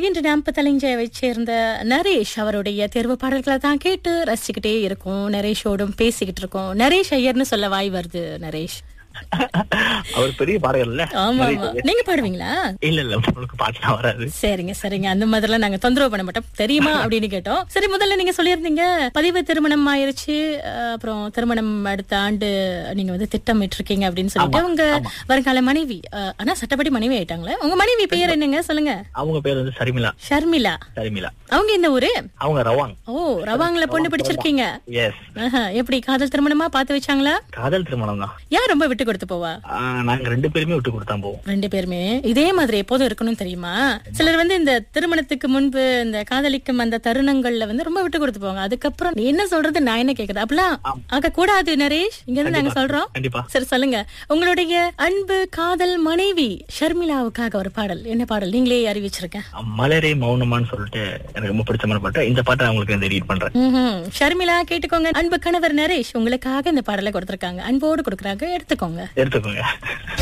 இன்று நாம்ப தலைஞ்சவை சேர்ந்த நரேஷ் அவருடைய தேர்வு பாடல்களை தான் கேட்டு ரசிச்சுக்கிட்டே இருக்கோம் நரேஷோடும் பேசிக்கிட்டு இருக்கோம் நரேஷ் ஐயர்னு சொல்ல வாய் வருது நரேஷ் அவர் பெரிய பாடகர்ல ஆமா ஆமா நீங்க பாடுவீங்களா இல்ல இல்ல உங்களுக்கு பாட்டுலாம் வராது சரிங்க சரிங்க அந்த மாதிரிலாம் நாங்க தொந்தரவு பண்ண மாட்டோம் தெரியுமா அப்படின்னு கேட்டோம் சரி முதல்ல நீங்க சொல்லியிருந்தீங்க பதிவு திருமணம் ஆயிருச்சு அஹ், அப்புறம் திருமணம் அடுத்த ஆண்டு நீங்க வந்து திட்டமிட்டு இருக்கீங்க அப்படின்னு சொல்லிட்டு உங்க வருங்கால மனைவி அஹ், ஆனா சட்டப்படி மனைவி ஆயிட்டாங்களே உங்க மனைவி பெயர் என்னங்க சொல்லுங்க அவங்க பேர் வந்து சரிமிலா ஷர்மிளா சரிமிலா அவங்க இந்த ஊரு அவங்க ரவாங் ஓ ரவாங்கள பொண்ணு பிடிச்சிருக்கீங்க எஸ் ஆஹா, எப்படி காதல் திருமணமா பார்த்து வச்சாங்களா காதல் திருமணம் தான் யார் ரொம்ப விட்டு கொடுத்து போவா ஆஹ் நாங்க ரெண்டு பேருமே விட்டு கொடுத்தா போவோம் ரெண்டு பேருமே இதே மாதிரி எப்போதும் இருக்கணும் தெரியுமா சிலர் வந்து இந்த திருமணத்துக்கு முன்பு இந்த காதலிக்கும் அந்த தருணங்கள்ல வந்து ரொம்ப விட்டு கொடுத்து போவாங்க அதுக்கப்புறம் நீ என்ன சொல்றது நான் என்ன கேக்குறது அப்படிலாம் ஆக கூடாது நரேஷ் இங்க இருந்து நாங்க சொல்றோம் கண்டிப்பா சரி சொல்லுங்க உங்களுடைய அன்பு காதல் மனைவி ஷர்மிளாவுக்காக ஒரு பாடல் என்ன பாடல் நீங்களே அறிவிச்சிருக்கேன் மலரே மௌனமான்னு சொல்லிட்டு எனக்கு ரொம்ப பிடிச்சமான பாட்டு இந்த பாட்டை அவங்களுக்கு வந்து ரீட் பண்றேன் ம்ஹும். ஷர்மிளா கேட்டுக்கோங்க அன்பு கணவர் நரேஷ் உங்களுக்காக இந்த பாடலை கொடுத்திருக்காங்க அன்போடு கொடுக்கறாங்க எடுத்துக்கோங்க எடுத்துக்கோங்க